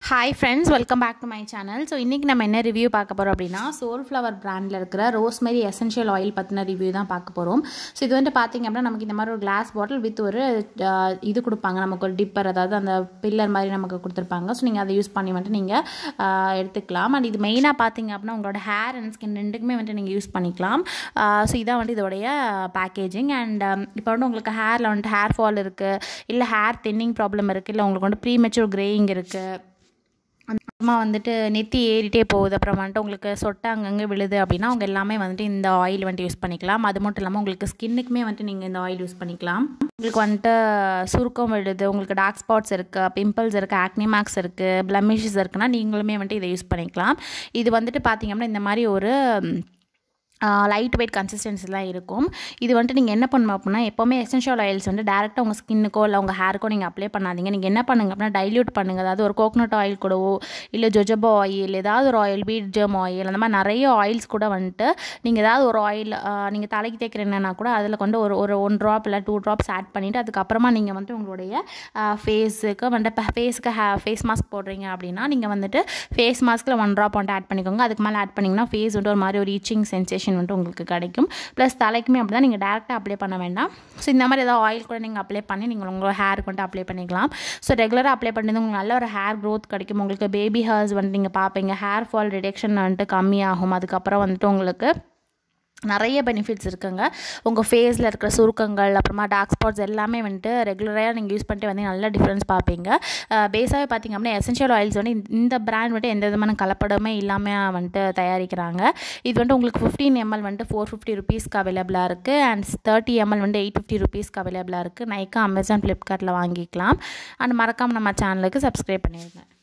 hi friends welcome back to my channel so இன்றைக்கி நம்ம என்ன ரிவ்யூ பார்க்க போகிறோம் அப்படின்னா சோல் ஃப்ளவர் பிராண்டில் இருக்கிற ரோஸ்மெரி எசென்ஷியல் ஆயில் பற்றின ரிவ்யூ தான் பார்க்க போகிறோம் ஸோ இது வந்துட்டு பார்த்திங்க அப்படின்னா நமக்கு இந்த மாதிரி ஒரு கிளாஸ் பாட்டில் வித் ஒரு அஹ், இது கொடுப்பாங்க நமக்கு ஒரு டிப்பர் அதாவது அந்த பில்லர் மாதிரி நமக்கு கொடுத்துருப்பாங்க ஸோ நீங்கள் அதை யூஸ் பண்ணி வந்துட்டு நீங்கள் எடுத்துக்கலாம் அண்ட் இது மெயினாக பார்த்தீங்க அப்படின்னா உங்களோட ஹேர் அண்ட் ஸ்கின் ரெண்டுக்குமே வந்துட்டு நீங்கள் யூஸ் பண்ணிக்கலாம் ஸோ இதான் வந்துட்டு இதோடைய பேக்கேஜிங் அண்ட் இப்போ வந்து உங்களுக்கு ஹேரில் வந்துட்டு ஹேர் ஃபால் இருக்குது இல்லை ஹேர் தின்னிங் ப்ராப்ளம் இருக்குது இல்லை உங்களுக்கு வந்து ப்ரீமெச்சூர் கிரேயிங் இருக்குது அப்புறமா வந்துட்டு நெத்தி ஏறிட்டே போகுது அப்புறம் வந்துட்டு உங்களுக்கு சொட்டை அங்கங்கே விழுது அப்படின்னா அவங்க எல்லாமே வந்துட்டு இந்த ஆயில் வந்துட்டு யூஸ் பண்ணிக்கலாம் அது மட்டும் இல்லாமல் உங்களுக்கு ஸ்கின்னுக்குமே வந்துட்டு நீங்கள் இந்த ஆயில் யூஸ் பண்ணிக்கலாம் உங்களுக்கு வந்துட்டு சுருக்கம் விழுது உங்களுக்கு டார்க் ஸ்பாட்ஸ் இருக்குது பிம்பிள்ஸ் இருக்குது ஆக்னி மார்க்ஸ் இருக்குது பிளமிஷஸ் இருக்குன்னா நீங்களுமே வந்துட்டு இதை யூஸ் பண்ணிக்கலாம் இது வந்துட்டு பார்த்தீங்க அப்படின்னா இந்த மாதிரி ஒரு லைட் வெயிட் கன்சிஸ்டன்சிலாம் இருக்கும் இது வந்துட்டு நீங்கள் என்ன பண்ணணும் அப்படின்னா எப்போவுமே எசென்ஷியல் ஆயில்ஸ் வந்து டேரெக்டாக உங்கள் ஸ்கின்னுக்கோ இல்லை உங்கள் ஹேருக்கோ நீங்கள் அப்ளை பண்ணாதீங்க நீங்கள் என்ன பண்ணுங்க அப்படின்னா டைல்யூட் பண்ணுங்கள் அதாவது ஒரு கோகனட் ஆயில் கூடவோ இல்லை ஜொஜபோ ஆயில் ஏதாவது ஒரு ஆயில் பீட் ஜெர்ம் ஆயில் அந்த மாதிரி நிறைய ஆயில்ஸ் கூட வந்துட்டு நீங்கள் ஏதாவது ஒரு ஆயில் நீங்கள் தலைக்கு தேய்க்கிறேன்னா கூட அதில் கொண்டு ஒரு ஒரு ஒன் ட்ராப் இல்லை டூ ட்ராப்ஸ் ஆட் பண்ணிவிட்டு அதுக்கப்புறமா நீங்கள் வந்துட்டு உங்களுடைய ஃபேஸுக்கு வந்துட்டு ஃபேஸுக்கு ஹே ஃபேஸ் மாஸ்க் போடுறீங்க அப்படின்னா நீங்கள் வந்துட்டு ஃபேஸ் மாஸ்க்கில் ஒன் ட்ராப் வந்துட்டு ஆட் பண்ணிக்கோங்க அதுக்கு மேலே ஆட் பண்ணிங்கன்னா ஃபேஸ் வந்துட்டு ஒரு மாதிரி ஒரு ஈச்சிங் சென்சேஷன் வந்துட்டு உங்களுக்கு கிடைக்கும் ப்ளஸ் தலைக்குமே அப்படி தான் நீங்கள் டேரெக்டாக அப்ளை பண்ண வேண்டாம் ஸோ இந்த மாதிரி ஏதாவது ஆயில் கூட நீங்கள் அப்ளை பண்ணி நீங்கள் உங்களோட ஹேருக்கு வந்துட்டு அப்ளை பண்ணிக்கலாம் ஸோ ரெகுலராக அப்ளை பண்ணி உங்களுக்கு நல்ல ஒரு ஹேர் க்ரோத் கிடைக்கும் உங்களுக்கு பேபி ஹேர்ஸ் வந்துட்டு நீங்கள் பார்ப்பீங்க ஹேர் ஃபால் ரிடக்ஷன் வந்துட்டு கம்மியாகும் அதுக்கப்புறம் வந்துட்டு உங்களுக்கு நிறைய பெனிஃபிட்ஸ் இருக்குங்க உங்கள் ஃபேஸில் இருக்கிற சுருக்கங்கள் அப்புறமா டார்க் ஸ்பாட்ஸ் எல்லாமே வந்துட்டு ரெகுலராக நீங்கள் யூஸ் பண்ணிட்டு வந்து நல்ல டிஃப்ரென்ஸ் பார்ப்பீங்க பேஸாகவே பார்த்தீங்க அப்படின்னா எசென்ஷியல் ஆயில்ஸ் வந்து இந்த- இந்த பிராண்ட் வந்துட்டு எந்த விதமான கலப்படமே இல்லாமல் வந்துட்டு தயாரிக்கிறாங்க இது வந்துட்டு உங்களுக்கு ஃபிஃப்டீன் எம்எல் வந்துட்டு ஃபோர் ஃபிஃப்டி ருபீஸ்க்கு அவைலபிளாக இருக்குது அண்ட் தேர்ட்டி எம்எல் வந்து எயிட் ஃபிஃப்டி ருபீஸ்க்கு அவைலபிளாக இருக்குது நைக்கா அமேசான் ஃப்ளிப்கார்ட்டில் வாங்கிக்கலாம் அண்ட் மறக்காமல் நம்ம சேனலுக்கு சப்ஸ்கிரைப் பண்ணிடுங்க